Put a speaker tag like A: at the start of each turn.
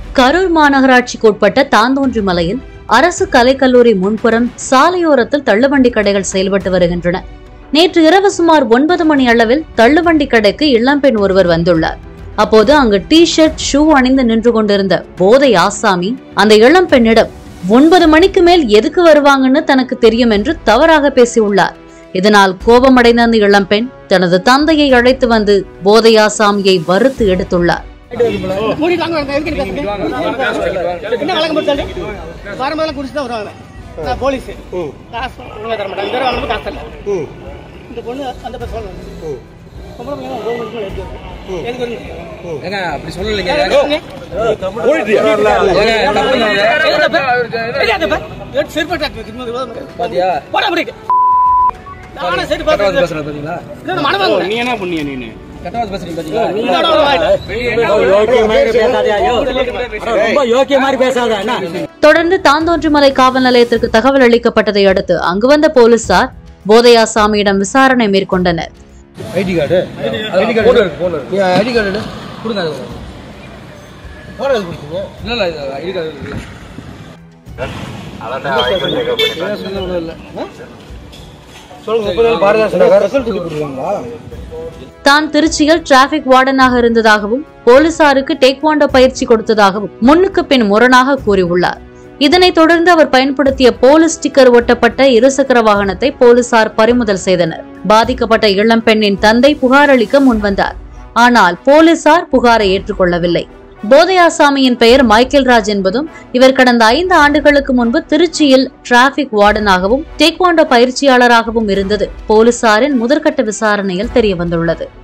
A: கரூர் மாநகராட்சிக்கு உட்பட்ட தாந்தோன்றி மலையில் அரசு கலைக்கல்லூரி முன்புறம் சாலையோரத்தில் தள்ளுவண்டி கடைகள் செயல்பட்டு வருகின்றன நேற்று இரவு சுமார் ஒன்பது மணி அளவில் தள்ளுவண்டி கடைக்கு இளம்பெண் ஒருவர் வந்துள்ளார் அப்போது அங்கு டி ஷர்ட் ஷூ அணிந்து நின்று கொண்டிருந்த போதை ஆசாமி அந்த இளம்பெண்ணிடம் ஒன்பது மணிக்கு மேல் எதுக்கு வருவாங்கன்னு தனக்கு தெரியும் என்று தவறாக பேசியுள்ளார் இதனால் கோபமடைந்த அந்த இளம்பெண் தனது தந்தையை அழைத்து வந்து போதை ஆசாமியை வறுத்து எடுத்துள்ளார்
B: மூடிட்டு வாங்க வாங்க, எதுக்கு நீ பேசுறீங்க? என்ன வழக்கம் போட்டு சொல்லு வரும்போதெல்லாம் குடிச்சு தான் வருவாங்க நான் போலீஸ் காசு ஒழுங்கா தர மாட்டாங்க இந்த வாங்க காசு தரல இந்த பொண்ணு அந்த பேர் சொல்லணும் பொம்பளை பிள்ளைங்க ஒரு மணிக்கு மேல எடுத்து வருது. எதுக்கு வருது?
C: ஏங்க அப்படி சொல்லலைங்க
B: ஏன்
C: ஏங்க தப்புங்க அது.
B: எதுக்கு அந்த பேர்? எதுக்கு அந்த பேர்? எடுத்து செருப்பு அட்டாக்கு வைக்கணும், இது வாங்க.
C: பாத்தியா
B: போடா முடிக்கு நானும் செருப்பு
C: கட்டவாது
B: பார்த்து
C: பேசுறது பாத்தீங்களா
B: இன்னொரு மனம் வாங்க
D: நீ என்ன பண்ணிய நீனு
C: கட்டவாது பேசுறீங்க பாத்தீங்களா
B: இதோட ஒரு வாயிட்டு.
E: ரொம்ப யோக்கிய மாதிரி பேசாத என்ன
A: தொடர்ந்து தாந்தோன்றிமலை காவல் நிலையத்திற்கு தகவல் அளிக்கப்பட்டதை அடுத்து அங்கு வந்த போலீசார் போதையாசாமியிடம் விசாரணை மேற்கொண்டனர்
C: ID card ID card phone இருக்கு போன் இருக்கு நீ ஐடி கார்டு எடு கொடுங்க அது போன் எது கொடுத்தீங்க இல்ல இல்ல இது ஐடி கார்டு இருக்கு என்ன சொன்ன ஒண்ணும் இல்ல சொல்லுங்க முப்பது நாள் பாரதாசன் நகர் ரிசல்ட் கொடுத்துருக்காங்களா
A: தான் திருச்சியில் டிராபிக் வார்டனாக இருந்ததாகவும் போலீசாருக்கு டேக்வாண்டோ பயிற்சி கொடுத்ததாகவும் முன்னுக்கு பின் முரணாக கூறியுள்ளார் இதனைத் தொடர்ந்து அவர் பயன்படுத்திய போலீஸ் ஸ்டிக்கர் ஒட்டப்பட்ட இருசக்கர வாகனத்தை போலீசார் பறிமுதல் செய்தனர் பாதிக்கப்பட்ட இளம்பெண்ணின் தந்தை புகார் அளிக்க முன்வந்தார் ஆனால் போலீசார் புகாரை ஏற்றுக்கொள்ளவில்லை போதையாசாமியின் பெயர் மைக்கேல் ராஜ் என்பதும் இவர் கடந்த ஐந்து ஆண்டுகளுக்கு முன்பு திருச்சியில் டிராபிக் வார்டனாகவும் டேக்வாண்டோ பயிற்சியாளராகவும் இருந்தது போலீசாரின் முதற்கட்ட விசாரணையில் தெரியவந்துள்ளது